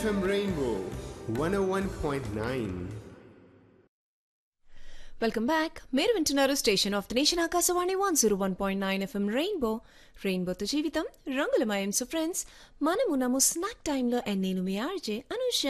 FM Rainbow 101.9. Welcome back మీరు వింటున్నారు station of the nation ఆకాశవాణి one zero one point nine FM rainbow రెయిన్బోతో జీవితం రంగులమయం సో ఫ్రెండ్స్ మనము నమ్ము స్నాక్ టైంలో అండ్ నేను మీ ఆర్జే అనుష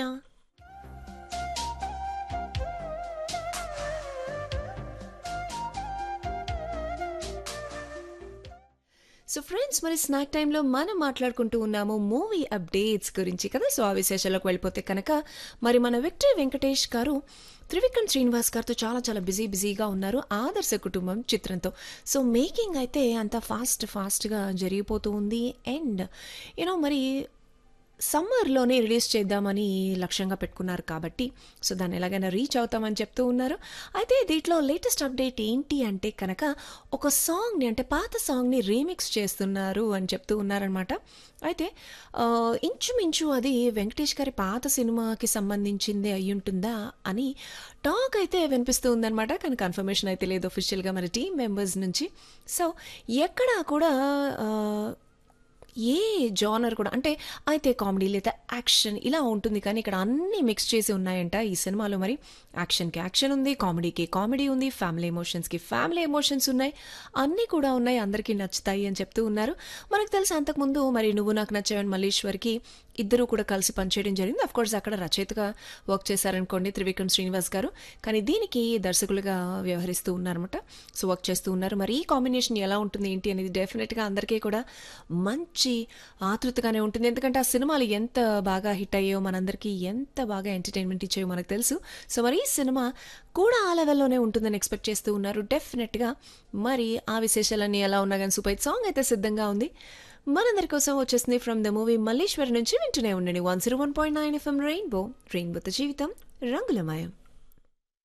సో ఫ్రెండ్స్ మరి స్నాక్ టైంలో మనం మాట్లాడుకుంటూ ఉన్నాము మూవీ అప్డేట్స్ గురించి కదా సో ఆ విశేషాలకు వెళ్ళిపోతే కనుక మరి మన విక్టరీ వెంకటేష్ గారు త్రివిక్రమ్ శ్రీనివాస్ గారితో చాలా చాలా బిజీ బిజీగా ఉన్నారు ఆదర్శ కుటుంబం చిత్రంతో సో మేకింగ్ అయితే అంత ఫాస్ట్ ఫాస్ట్గా జరిగిపోతూ ఉంది అండ్ యూనో మరి సమ్మర్లోనే రిలీజ్ చేద్దామని లక్ష్యంగా పెట్టుకున్నారు కాబట్టి సో దాన్ని ఎలాగైనా రీచ్ అవుతామని చెప్తూ ఉన్నారు అయితే దీంట్లో లేటెస్ట్ అప్డేట్ ఏంటి అంటే కనుక ఒక సాంగ్ని అంటే పాత సాంగ్ని రీమిక్స్ చేస్తున్నారు అని చెప్తూ ఉన్నారనమాట అయితే ఆ, ఇంచుమించు అది వెంకటేష్ గారి పాత సినిమాకి సంబంధించిందే అయి ఉంటుందా అని టాక్ అయితే వినిపిస్తూ ఉందన్నమాట కానీ కన్ఫర్మేషన్ అయితే లేదు అఫీషియల్గా మరి టీం మెంబర్స్ నుంచి సో ఎక్కడా కూడా ఆ, ఏ జానర్ కూడా అంటే అయితే కామెడీ లేదా యాక్షన్ ఇలా ఉంటుంది కానీ ఇక్కడ అన్నీ మిక్స్ చేసి ఉన్నాయంట ఈ సినిమాలో మరి యాక్షన్కి యాక్షన్ ఉంది కామెడీకి కామెడీ ఉంది ఫ్యామిలీ ఎమోషన్స్కి ఫ్యామిలీ ఎమోషన్స్ ఉన్నాయి అన్నీ కూడా ఉన్నాయి అందరికీ నచ్చుతాయి అని చెప్తూ ఉన్నారు మనకు తెలుసు అంతకుముందు మరి నువ్వు నాకు నచ్చావని మల్లేశ్వర్కి ఇద్దరు కూడా కలిసి పనిచేయడం జరిగింది అఫ్ కోర్స్ అక్కడ రచయితగా వర్క్ చేశారనుకోండి త్రివిక్రమ్ శ్రీనివాస్ గారు కానీ దీనికి దర్శకులుగా వ్యవహరిస్తూ ఉన్నారన్నమాట సో వర్క్ చేస్తూ ఉన్నారు మరి ఈ కాంబినేషన్ ఎలా ఉంటుంది ఏంటి అనేది డెఫినెట్గా అందరికీ కూడా మంచి ఆతృతగానే ఉంటుంది ఎందుకంటే ఆ సినిమాలు ఎంత బాగా హిట్ అయ్యాయో మనందరికీ ఎంత బాగా ఎంటర్టైన్మెంట్ ఇచ్చాయో మనకు తెలుసు సో మరి ఈ సినిమా కూడా ఆ లెవెల్లోనే ఉంటుందని ఎక్స్పెక్ట్ చేస్తూ ఉన్నారు డెఫినెట్గా మరి ఆ విశేషాలన్నీ ఎలా ఉన్నా కానీ సూపర్ హిట్ సాంగ్ అయితే సిద్ధంగా ఉంది మనందరి కోసం వచ్చేసింది ఫ్రమ్ ద మూవీ మల్లేశ్వరి నుంచి వింటూనే ఉండండి one zero one point nine FM rainbow రెయిన్బోతో జీవితం రంగులమయం